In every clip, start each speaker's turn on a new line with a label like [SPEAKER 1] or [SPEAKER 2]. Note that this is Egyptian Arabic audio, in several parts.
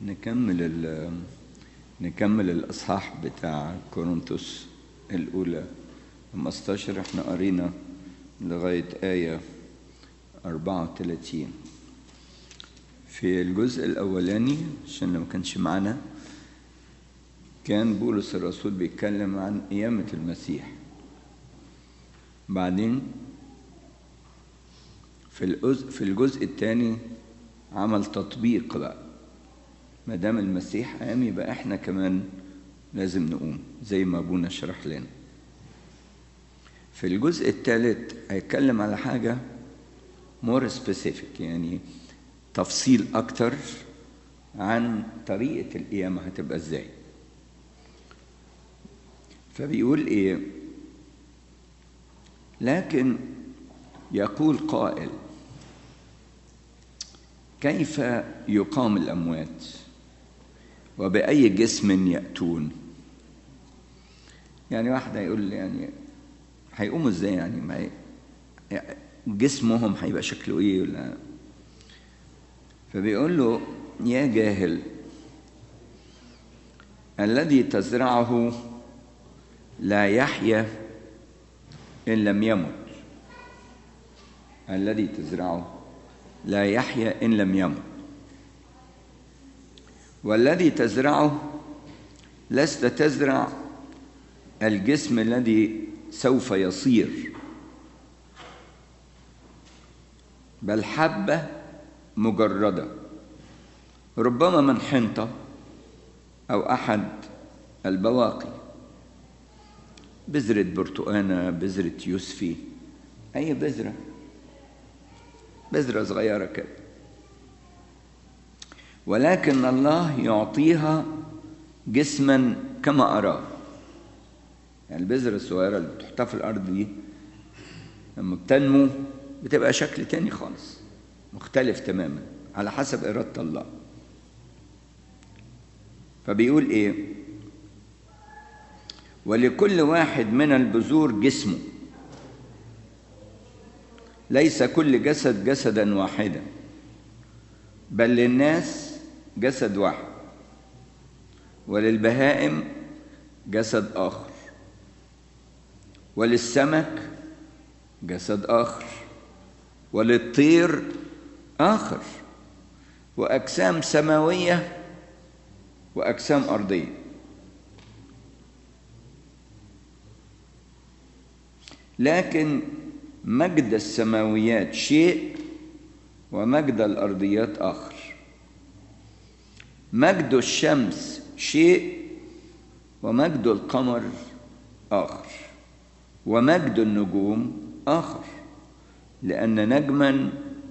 [SPEAKER 1] نكمل ال نكمل الإصحاح بتاع كورنثوس الأولى 15 احنا قرينا لغاية آية 34 في الجزء الأولاني عشان لو كانش معانا كان بولس الرسول بيتكلم عن قيامة المسيح بعدين في الجزء في الجزء الثاني عمل تطبيق بقى ما دام المسيح قام يبقى احنا كمان لازم نقوم زي ما ابونا شرح لنا في الجزء الثالث هيتكلم على حاجة مور سبيسيفيك يعني تفصيل أكتر عن طريقة القيامة هتبقى ازاي فبيقول ايه لكن يقول قائل كيف يقام الأموات وبأي جسم يأتون يعني واحد هيقول يعني هيقوموا ازاي يعني ما جسمهم هيبقى شكله ايه ولا فبيقول له يا جاهل الذي تزرعه لا يحيا إن لم يمت الذي تزرعه لا يحيا إن لم يمت والذي تزرعه لست تزرع الجسم الذي سوف يصير بل حبة مجردة ربما من حنطة أو أحد البواقي بذرة برتقانة بذرة يوسفي أي بذرة بذرة صغيرة كده ولكن الله يعطيها جسما كما أراه يعني البذرة الصغيرة اللي بتحطها في الأرض دي لما بتنمو بتبقى شكل تاني خالص مختلف تماما على حسب إرادة الله فبيقول إيه ولكل واحد من البذور جسمه ليس كل جسد جسدا واحدا بل للناس جسد واحد وللبهائم جسد آخر وللسمك جسد آخر وللطير آخر وأجسام سماوية وأجسام أرضية لكن مجد السماويات شيء ومجد الأرضيات آخر مجد الشمس شيء ومجد القمر آخر ومجد النجوم آخر لأن نجما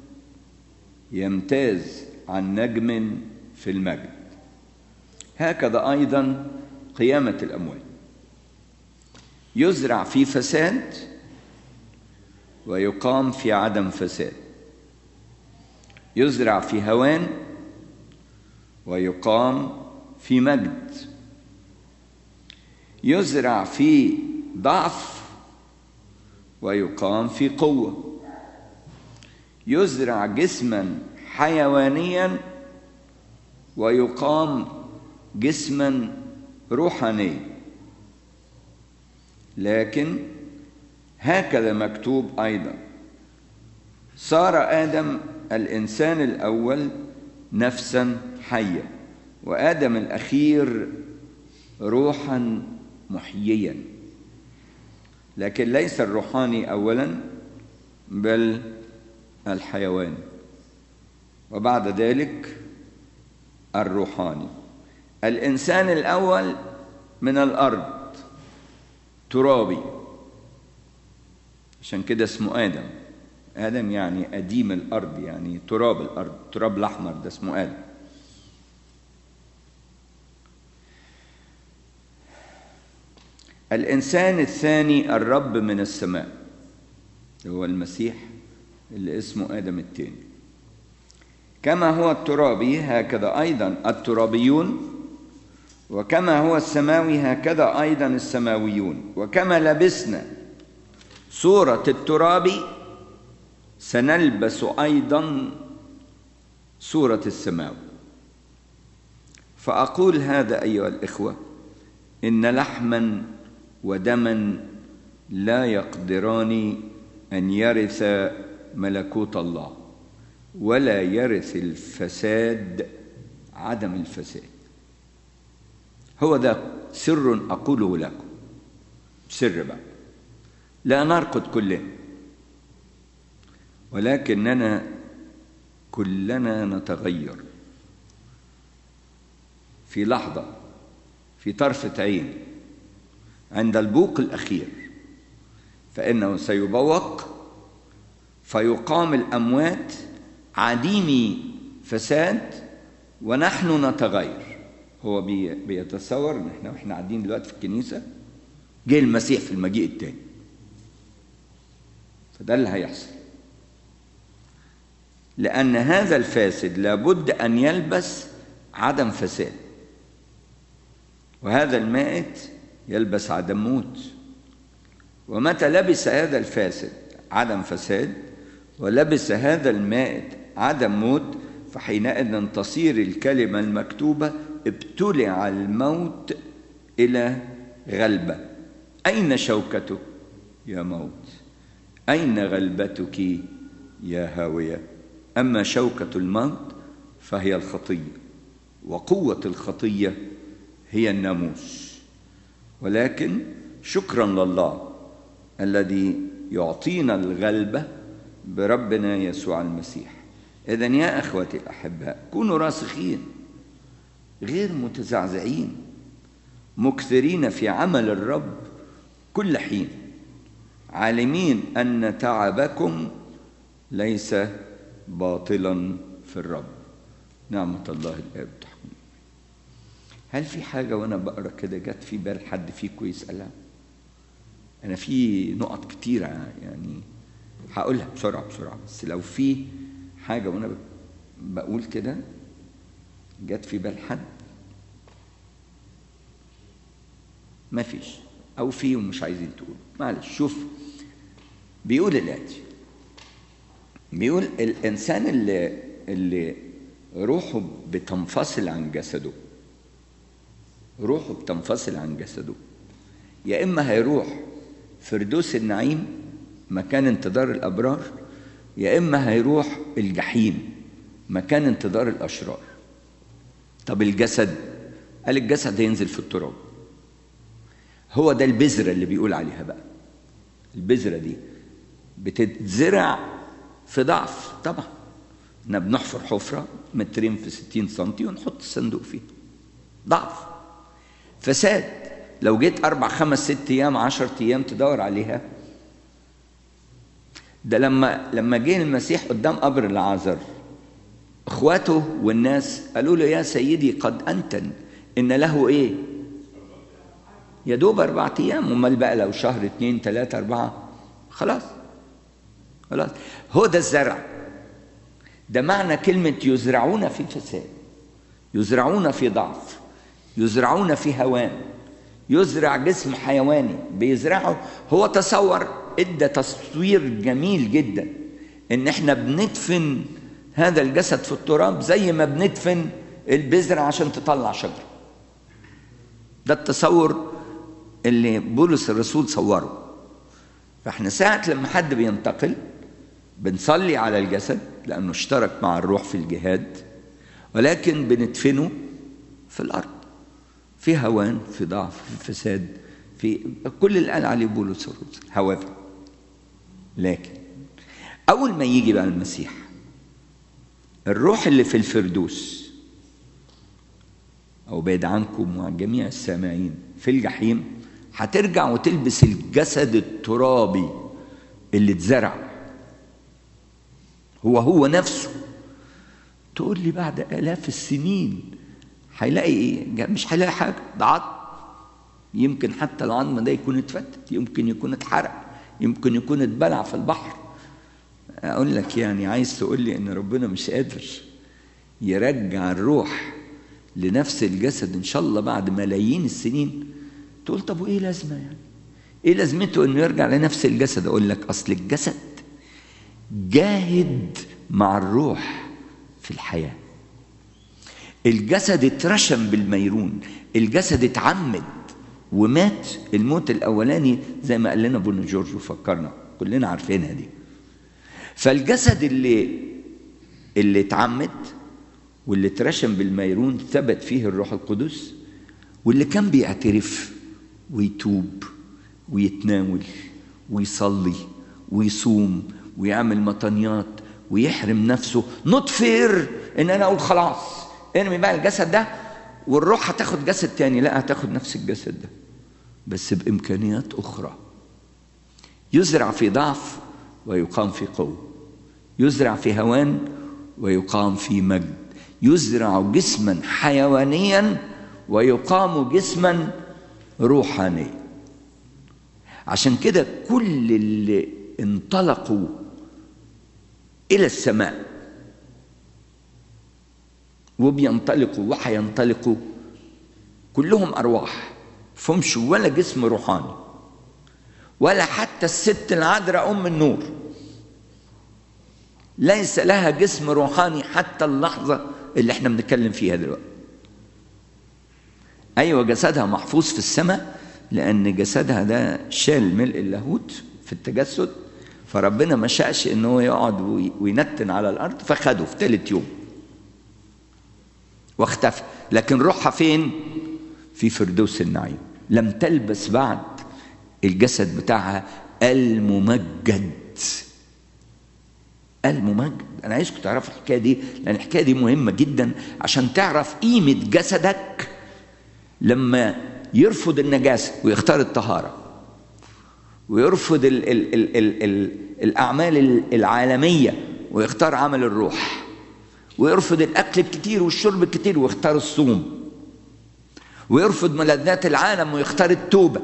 [SPEAKER 1] يمتاز عن نجم في المجد هكذا أيضا قيامة الأموات يزرع في فساد ويقام في عدم فساد يزرع في هوان ويقام في مجد يزرع في ضعف ويقام في قوه يزرع جسما حيوانيا ويقام جسما روحانيا لكن هكذا مكتوب ايضا صار ادم الانسان الاول نفسا حيه وادم الاخير روحا محييا لكن ليس الروحاني اولا بل الحيوان وبعد ذلك الروحاني الانسان الاول من الارض ترابي عشان كده اسمه ادم ادم يعني قديم الارض يعني تراب الارض التراب الاحمر ده اسمه ادم الانسان الثاني الرب من السماء هو المسيح اللي اسمه ادم الثاني كما هو الترابي هكذا ايضا الترابيون وكما هو السماوي هكذا ايضا السماويون وكما لبسنا صوره التراب سنلبس ايضا صوره السماوي فأقول هذا أيها الإخوة إن لحما ودما لا يقدران أن يرث ملكوت الله ولا يرث الفساد عدم الفساد هو ده سر أقوله لكم سر بقى لا نرقد كلنا ولكننا كلنا نتغير في لحظة في طرفة عين عند البوق الأخير فإنه سيبوق فيقام الأموات عديمي فساد ونحن نتغير هو بي بيتصور ان احنا واحنا قاعدين دلوقتي في الكنيسه جه المسيح في المجيء الثاني فده اللي هيحصل لان هذا الفاسد لابد ان يلبس عدم فساد وهذا المائت يلبس عدم موت ومتى لبس هذا الفاسد عدم فساد ولبس هذا المائت عدم موت فحينئذ تصير الكلمة المكتوبة ابتلع الموت إلى غلبة أين شوكتك يا موت أين غلبتك يا هاوية أما شوكة الموت فهي الخطية وقوة الخطية هي الناموس ولكن شكرا لله الذي يعطينا الغلبة بربنا يسوع المسيح إذا يا أخوتي الأحباء كونوا راسخين غير متزعزعين مكثرين في عمل الرب كل حين عالمين أن تعبكم ليس باطلا في الرب نعمة الله الآب تحكم هل في حاجة وأنا بقرا كده جت في بال حد فيكم يسألها؟ أنا في نقط كتيرة يعني هقولها بسرعة بسرعة بس لو في حاجة وأنا بقول كده جت في بال حد ما فيش أو في ومش عايزين تقولوا معلش شوف بيقول الآتي بيقول الإنسان اللي اللي روحه بتنفصل عن جسده روحه بتنفصل عن جسده يا إما هيروح فردوس النعيم مكان انتظار الأبرار يا إما هيروح الجحيم مكان انتظار الأشرار طب الجسد قال الجسد هينزل في التراب هو ده البذرة اللي بيقول عليها بقى البذرة دي بتتزرع في ضعف طبعا احنا بنحفر حفرة مترين في ستين سنتي ونحط الصندوق فيه ضعف فساد لو جيت أربع خمس ست أيام عشر أيام تدور عليها ده لما لما جه المسيح قدام قبر العازر اخواته والناس قالوا له يا سيدي قد انتن ان له ايه يا دوب اربع ايام امال بقى لو شهر اتنين تلاته اربعه خلاص خلاص هو ده الزرع ده معنى كلمه يزرعون في فساد يزرعون في ضعف يزرعون في هوان يزرع جسم حيواني بيزرعه هو تصور ادى تصوير جميل جدا ان احنا بندفن هذا الجسد في التراب زي ما بندفن البذرة عشان تطلع شجرة ده التصور اللي بولس الرسول صوره فاحنا ساعة لما حد بينتقل بنصلي على الجسد لأنه اشترك مع الروح في الجهاد ولكن بندفنه في الأرض في هوان في ضعف في فساد في كل اللي قال عليه بولس الرسول هوافر لكن أول ما يجي بقى المسيح الروح اللي في الفردوس أو بعيد عنكم وعن جميع السامعين في الجحيم هترجع وتلبس الجسد الترابي اللي اتزرع هو هو نفسه تقول لي بعد آلاف السنين هيلاقي ايه؟ مش هيلاقي حاجة ده عظم يمكن حتى العظم ده يكون اتفتت يمكن يكون اتحرق يمكن يكون اتبلع في البحر اقول لك يعني عايز تقول لي ان ربنا مش قادر يرجع الروح لنفس الجسد ان شاء الله بعد ملايين السنين تقول طب وايه لازمه يعني ايه لازمته انه يرجع لنفس الجسد اقول لك اصل الجسد جاهد مع الروح في الحياه الجسد اترشم بالميرون الجسد اتعمد ومات الموت الاولاني زي ما قال لنا ابونا جورج وفكرنا كلنا عارفينها دي فالجسد اللي اللي اتعمد واللي اترشم بالميرون ثبت فيه الروح القدس واللي كان بيعترف ويتوب ويتناول ويصلي ويصوم ويعمل مطنيات ويحرم نفسه نوت فير ان انا اقول خلاص ارمي بقى الجسد ده والروح هتاخد جسد تاني لا هتاخد نفس الجسد ده بس بامكانيات اخرى يزرع في ضعف ويقام في قوه يزرع في هوان ويقام في مجد يزرع جسما حيوانيا ويقام جسما روحانيا عشان كده كل اللي انطلقوا الى السماء وبينطلقوا وحينطلقوا كلهم ارواح فهمش ولا جسم روحاني ولا حتى الست العذراء ام النور ليس لها جسم روحاني حتى اللحظه اللي احنا بنتكلم فيها دلوقتي ايوه جسدها محفوظ في السماء لان جسدها ده شال ملء اللاهوت في التجسد فربنا ما شاءش ان هو يقعد وينتن على الارض فخده في ثالث يوم واختفى لكن روحها فين في فردوس النعيم لم تلبس بعد الجسد بتاعها الممجد الممجد انا عايزكم تعرفوا الحكايه دي لان الحكايه دي مهمه جدا عشان تعرف قيمه جسدك لما يرفض النجاسه ويختار الطهاره ويرفض ال ال ال ال ال الاعمال العالميه ويختار عمل الروح ويرفض الاكل الكتير والشرب الكتير ويختار الصوم ويرفض ملذات العالم ويختار التوبه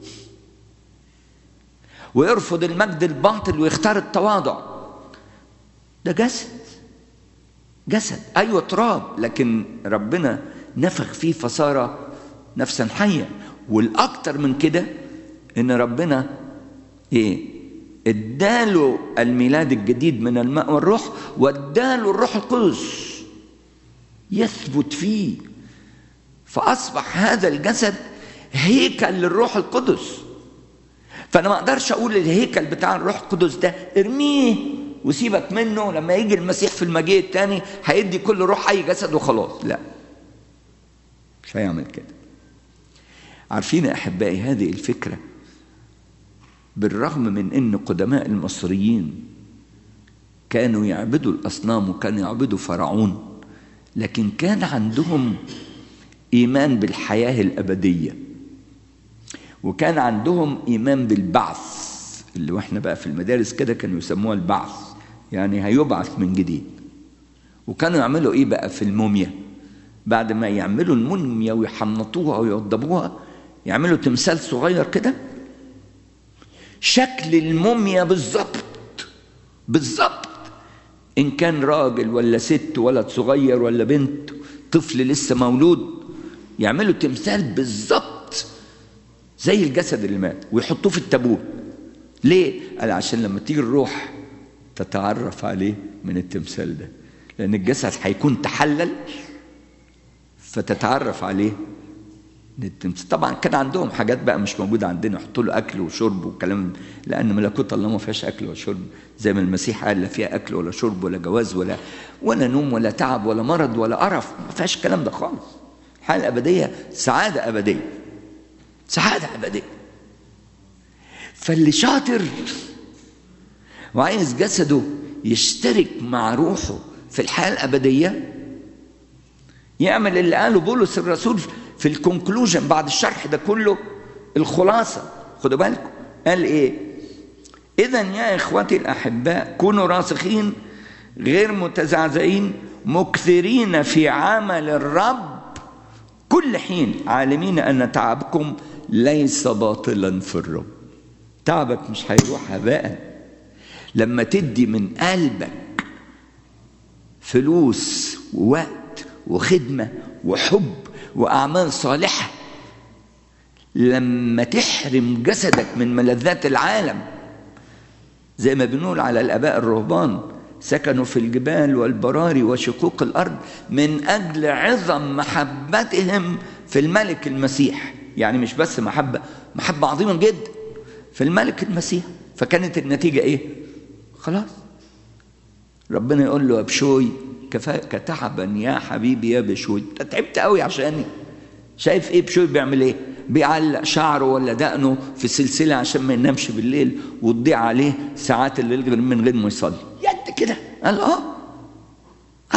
[SPEAKER 1] ويرفض المجد الباطل ويختار التواضع ده جسد جسد ايوه تراب لكن ربنا نفخ فيه فصار نفسا حيه والاكتر من كده ان ربنا ايه اداله الميلاد الجديد من الماء والروح واداله الروح القدس يثبت فيه فاصبح هذا الجسد هيكل للروح القدس فانا ما اقدرش اقول الهيكل بتاع الروح القدس ده ارميه وسيبك منه لما يجي المسيح في المجيء الثاني هيدي كل روح اي جسد وخلاص لا مش هيعمل كده عارفين يا احبائي هذه الفكره بالرغم من ان قدماء المصريين كانوا يعبدوا الاصنام وكانوا يعبدوا فرعون لكن كان عندهم ايمان بالحياه الابديه وكان عندهم ايمان بالبعث اللي واحنا بقى في المدارس كده كانوا يسموها البعث يعني هيبعث من جديد وكانوا يعملوا ايه بقى في الموميا بعد ما يعملوا الموميا ويحنطوها ويوضبوها يعملوا تمثال صغير كده شكل الموميا بالظبط بالظبط ان كان راجل ولا ست ولد صغير ولا بنت طفل لسه مولود يعملوا تمثال بالظبط زي الجسد اللي مات ويحطوه في التابوت ليه قال عشان لما تيجي الروح تتعرف عليه من التمثال ده لان الجسد هيكون تحلل فتتعرف عليه التمثال طبعا كان عندهم حاجات بقى مش موجوده عندنا يحطوا له اكل وشرب وكلام لان ملكوت الله ما فيهاش اكل وشرب زي ما المسيح قال لا فيها اكل ولا شرب ولا جواز ولا ولا نوم ولا تعب ولا مرض ولا قرف ما فيهاش الكلام ده خالص الحياه الابديه سعاده ابديه سعاده ابديه فاللي شاطر وعايز جسده يشترك مع روحه في الحياه الابديه يعمل اللي قاله بولس الرسول في الكونكلوجن بعد الشرح ده كله الخلاصه خدوا بالكم قال ايه اذا يا اخوتي الاحباء كونوا راسخين غير متزعزعين مكثرين في عمل الرب كل حين عالمين ان تعبكم ليس باطلا في الرب تعبك مش هيروح هباء لما تدي من قلبك فلوس ووقت وخدمه وحب واعمال صالحه لما تحرم جسدك من ملذات العالم زي ما بنقول على الاباء الرهبان سكنوا في الجبال والبراري وشقوق الارض من اجل عظم محبتهم في الملك المسيح يعني مش بس محبه محبه عظيمه جدا في الملك المسيح فكانت النتيجه ايه خلاص ربنا يقول له يا بشوي كفاك تعبا يا حبيبي يا بشوي انت تعبت قوي عشاني شايف ايه بشوي بيعمل ايه بيعلق شعره ولا دقنه في سلسله عشان ما ينامش بالليل وتضيع عليه ساعات الليل غير من غير ما يصلي يد كده قال اه اه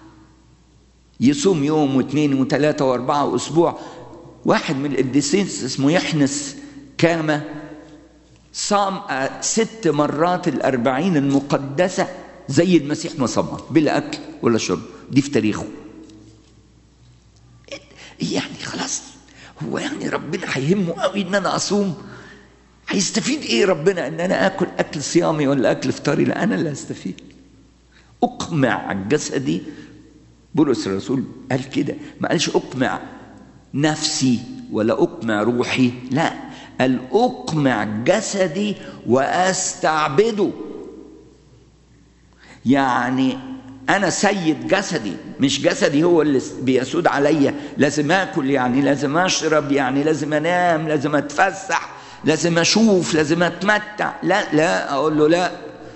[SPEAKER 1] يصوم يوم واثنين وثلاثه واربعه واسبوع واحد من القديسين اسمه يحنس كامه صام ست مرات الأربعين المقدسة زي المسيح ما صامها بلا أكل ولا شرب دي في تاريخه يعني خلاص هو يعني ربنا هيهمه قوي ان انا اصوم هيستفيد ايه ربنا ان انا اكل اكل صيامي ولا اكل فطاري لا انا اللي هستفيد اقمع جسدي بولس الرسول قال كده ما قالش اقمع نفسي ولا اقمع روحي لا قال اقمع جسدي واستعبده يعني انا سيد جسدي مش جسدي هو اللي بيسود عليا لازم اكل يعني لازم اشرب يعني لازم انام لازم اتفسح لازم اشوف لازم اتمتع لا لا اقول له لا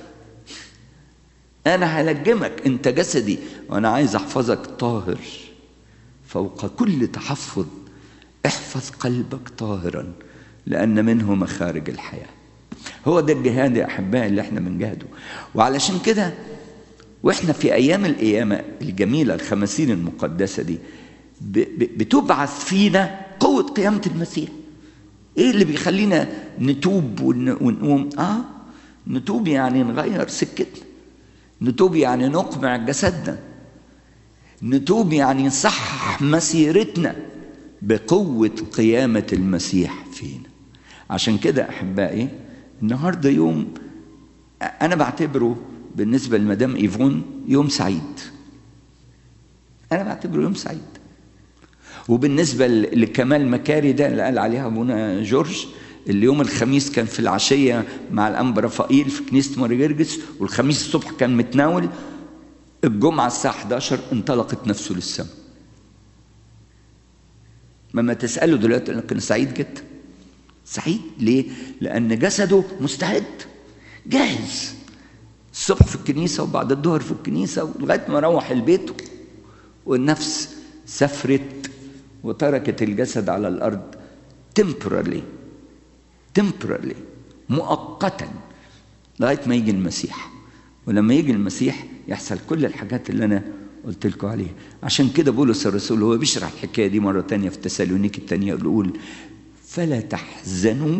[SPEAKER 1] انا هلجمك انت جسدي وانا عايز احفظك طاهر فوق كل تحفظ احفظ قلبك طاهرا لان منه مخارج الحياه هو ده الجهاد يا احبائي اللي احنا بنجاهده وعلشان كده واحنا في ايام القيامه الجميله الخمسين المقدسه دي بتبعث فينا قوه قيامه المسيح ايه اللي بيخلينا نتوب ونقوم اه نتوب يعني نغير سكتنا نتوب يعني نقمع جسدنا نتوب يعني نصحح مسيرتنا بقوه قيامه المسيح فينا عشان كده احبائي النهارده يوم انا بعتبره بالنسبه لمدام ايفون يوم سعيد انا بعتبره يوم سعيد وبالنسبه لكمال مكاري ده اللي قال عليها ابونا جورج اللي يوم الخميس كان في العشيه مع الانبا رفائيل في كنيسه مارجرجس والخميس الصبح كان متناول الجمعه الساعه 11 انطلقت نفسه للسماء لما تساله دلوقتي كان سعيد جدا سعيد ليه؟ لأن جسده مستعد جاهز الصبح في الكنيسة وبعد الظهر في الكنيسة لغاية ما روح البيت والنفس سفرت وتركت الجسد على الأرض temporarily temporarily مؤقتا لغاية ما يجي المسيح ولما يجي المسيح يحصل كل الحاجات اللي أنا قلت لكم عليها عشان كده بولس الرسول هو بيشرح الحكاية دي مرة تانية في تسالونيك التانية يقول فلا تحزنوا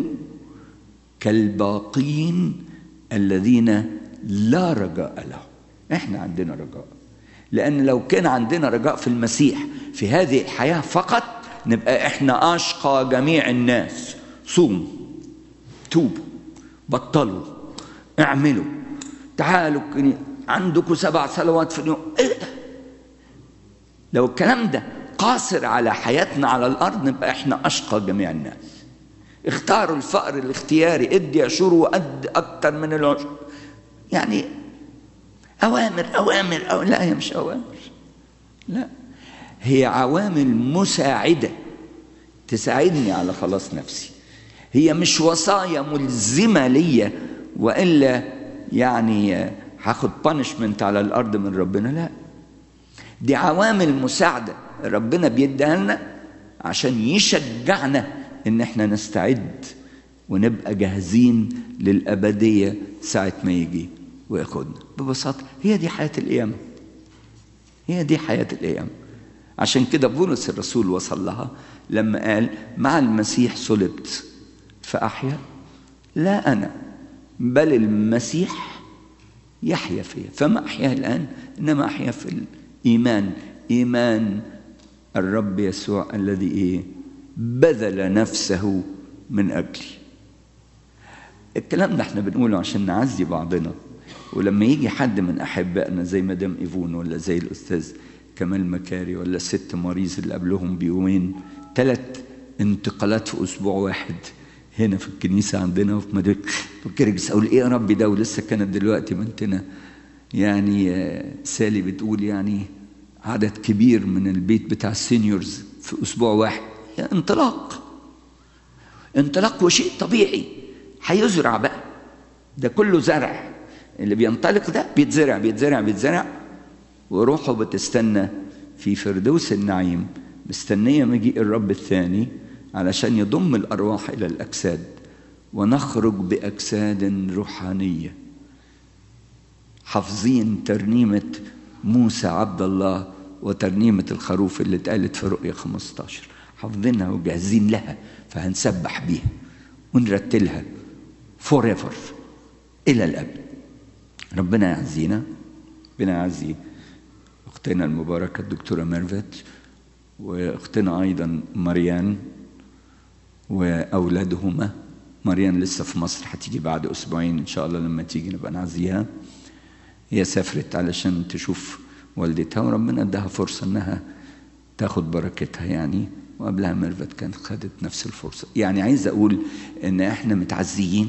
[SPEAKER 1] كالباقين الذين لا رجاء لهم احنا عندنا رجاء لان لو كان عندنا رجاء في المسيح في هذه الحياه فقط نبقى احنا اشقى جميع الناس صوموا توبوا بطلوا اعملوا تعالوا عندكم سبع صلوات في اليوم ايه ده لو الكلام ده قاصر على حياتنا على الارض نبقى احنا اشقى جميع الناس اختاروا الفقر الاختياري ادي عشور وقد اكتر من العشر يعني اوامر اوامر أو لا هي مش اوامر لا هي عوامل مساعده تساعدني على خلاص نفسي هي مش وصايا ملزمه ليا والا يعني هاخد بانشمنت على الارض من ربنا لا دي عوامل مساعده ربنا بيديها لنا عشان يشجعنا ان احنا نستعد ونبقى جاهزين للابديه ساعه ما يجي وياخدنا ببساطه هي دي حياه القيامه هي دي حياه القيامه عشان كده بولس الرسول وصل لها لما قال مع المسيح صلبت فاحيا لا انا بل المسيح يحيا فيا فما احيا الان انما احيا في الايمان ايمان الرب يسوع الذي ايه بذل نفسه من اجلي الكلام ده احنا بنقوله عشان نعزي بعضنا ولما يجي حد من احبائنا زي مدام ايفون ولا زي الاستاذ كمال مكاري ولا الست ماريز اللي قبلهم بيومين ثلاث انتقالات في اسبوع واحد هنا في الكنيسه عندنا وفي مدرسه كيرجس اقول ايه يا رب ده ولسه كانت دلوقتي بنتنا يعني سالي بتقول يعني عدد كبير من البيت بتاع السينيورز في اسبوع واحد يعني انطلاق انطلاق وشيء طبيعي هيزرع بقى ده كله زرع اللي بينطلق ده بيتزرع بيتزرع بيتزرع وروحه بتستنى في فردوس النعيم مستنية مجيء الرب الثاني علشان يضم الأرواح إلى الأجساد ونخرج بأجساد روحانية حافظين ترنيمة موسى عبد الله وترنيمة الخروف اللي اتقالت في رؤية 15 حافظينها وجاهزين لها فهنسبح بيها ونرتلها forever إلى الأبد ربنا يعزينا ربنا يعزي أختنا المباركة الدكتورة ميرفت وأختنا أيضا مريان وأولادهما مريان لسه في مصر هتيجي بعد أسبوعين إن شاء الله لما تيجي نبقى نعزيها هي سافرت علشان تشوف والدتها وربنا اداها فرصة إنها تاخد بركتها يعني وقبلها ميرفت كانت خدت نفس الفرصة يعني عايز أقول إن إحنا متعزيين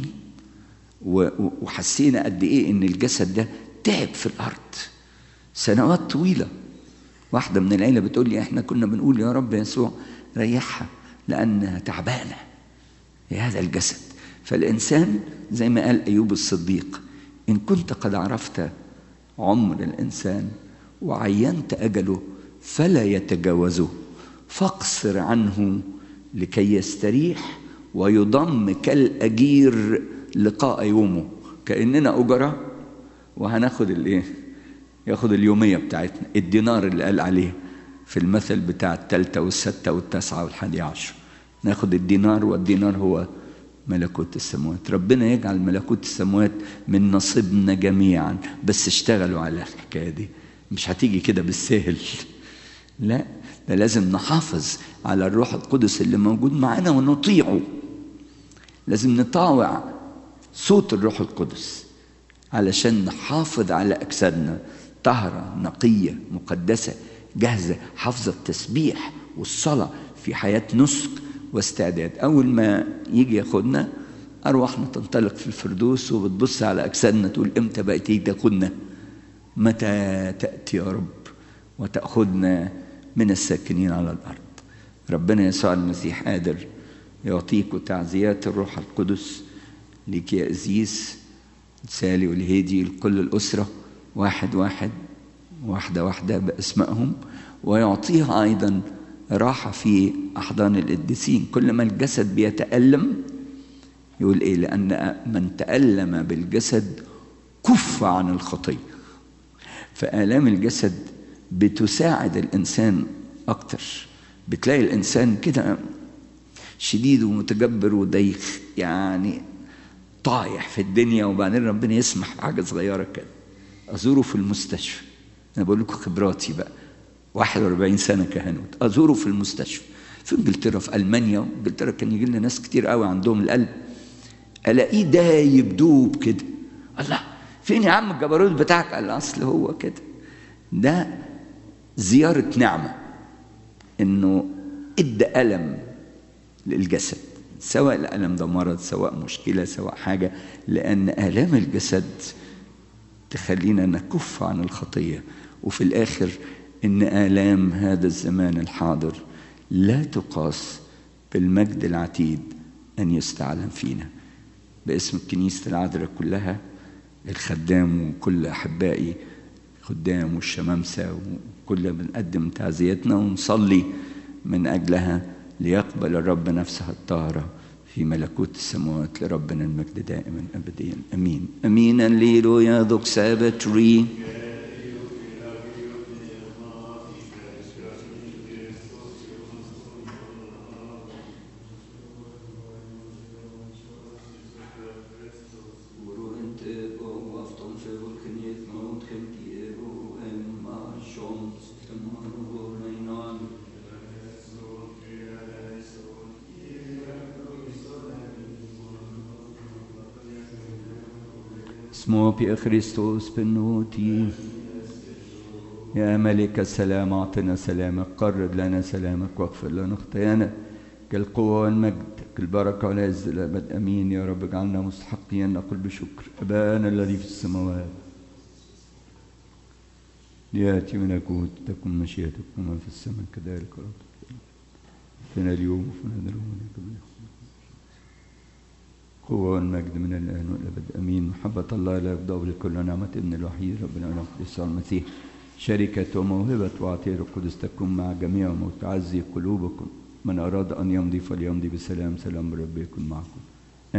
[SPEAKER 1] وحسينا قد إيه إن الجسد ده تعب في الأرض سنوات طويلة واحدة من العيلة بتقول لي إحنا كنا بنقول يا رب يسوع ريحها لأنها تعبانة في هذا الجسد فالإنسان زي ما قال أيوب الصديق إن كنت قد عرفت عمر الإنسان وعينت أجله فلا يتجاوزه فاقصر عنه لكي يستريح ويضم كالأجير لقاء يومه كأننا أجرة وهناخد الإيه؟ ياخد اليومية بتاعتنا الدينار اللي قال عليه في المثل بتاع التالتة والستة والتاسعة والحادي عشر ناخد الدينار والدينار هو ملكوت السماوات ربنا يجعل ملكوت السماوات من نصيبنا جميعا بس اشتغلوا على الحكاية دي مش هتيجي كده بالسهل لا ده لازم نحافظ على الروح القدس اللي موجود معانا ونطيعه لازم نطاوع صوت الروح القدس علشان نحافظ على أجسادنا طهرة نقية مقدسة جاهزة حافظة التسبيح والصلاة في حياة نسك واستعداد أول ما يجي ياخدنا أرواحنا تنطلق في الفردوس وبتبص على أجسادنا تقول إمتى بقى تيجي تاخدنا متى تأتي يا رب وتأخذنا من الساكنين على الأرض ربنا يسوع المسيح قادر يعطيك تعزيات الروح القدس ليك يا أزيز سالي والهيدي لكل الأسرة واحد واحد واحدة واحدة بأسمائهم ويعطيها أيضا راحة في أحضان القديسين كل ما الجسد بيتألم يقول إيه لأن من تألم بالجسد كف عن الخطية فآلام الجسد بتساعد الإنسان أكتر بتلاقي الإنسان كده شديد ومتجبر ودايخ يعني طايح في الدنيا وبعدين ربنا يسمح بحاجة صغيرة كده أزوره في المستشفى أنا بقول لكم خبراتي بقى 41 سنة كهنوت أزوره في المستشفى في إنجلترا في ألمانيا إنجلترا كان يجي لنا ناس كتير قوي عندهم القلب ألاقيه دايب دوب كده الله فين يا عم الجبروت بتاعك قال أصل هو كده ده زيارة نعمة إنه إدى ألم للجسد سواء الألم ده مرض سواء مشكلة سواء حاجة لأن آلام الجسد تخلينا نكف عن الخطية وفي الآخر إن آلام هذا الزمان الحاضر لا تقاس بالمجد العتيد أن يستعلم فينا باسم كنيسة العذراء كلها الخدام وكل أحبائي خدام والشمامسة وكل بنقدم تعزيتنا ونصلي من أجلها ليقبل الرب نفسها الطاهرة في ملكوت السماوات لربنا المجد دائما أبديا أمين أمين الليلويا ذوك سابتري اسمه بي خريستوس بنوتي يا ملك السلام اعطنا سلامك قرر لنا سلامك واغفر لنا خطايانا كالقوة والمجد كالبركة والعز الأبد أمين يا رب اجعلنا مستحقين نقول بشكر أبانا الذي في السماوات ليأتي ملكوت تكن مشيئتك كما في السماء كذلك الأرض فينا اليوم وفينا دلوقتي قوة والمجد من الآن والأبد أمين محبة الله لا يفضى لكل نعمة ابن الوحيد ربنا ونقدس المسيح شركة وموهبة وعطية القدس تكون مع جميعهم وتعزي قلوبكم من أراد أن يمضي فليمضي بسلام سلام رب يكن معكم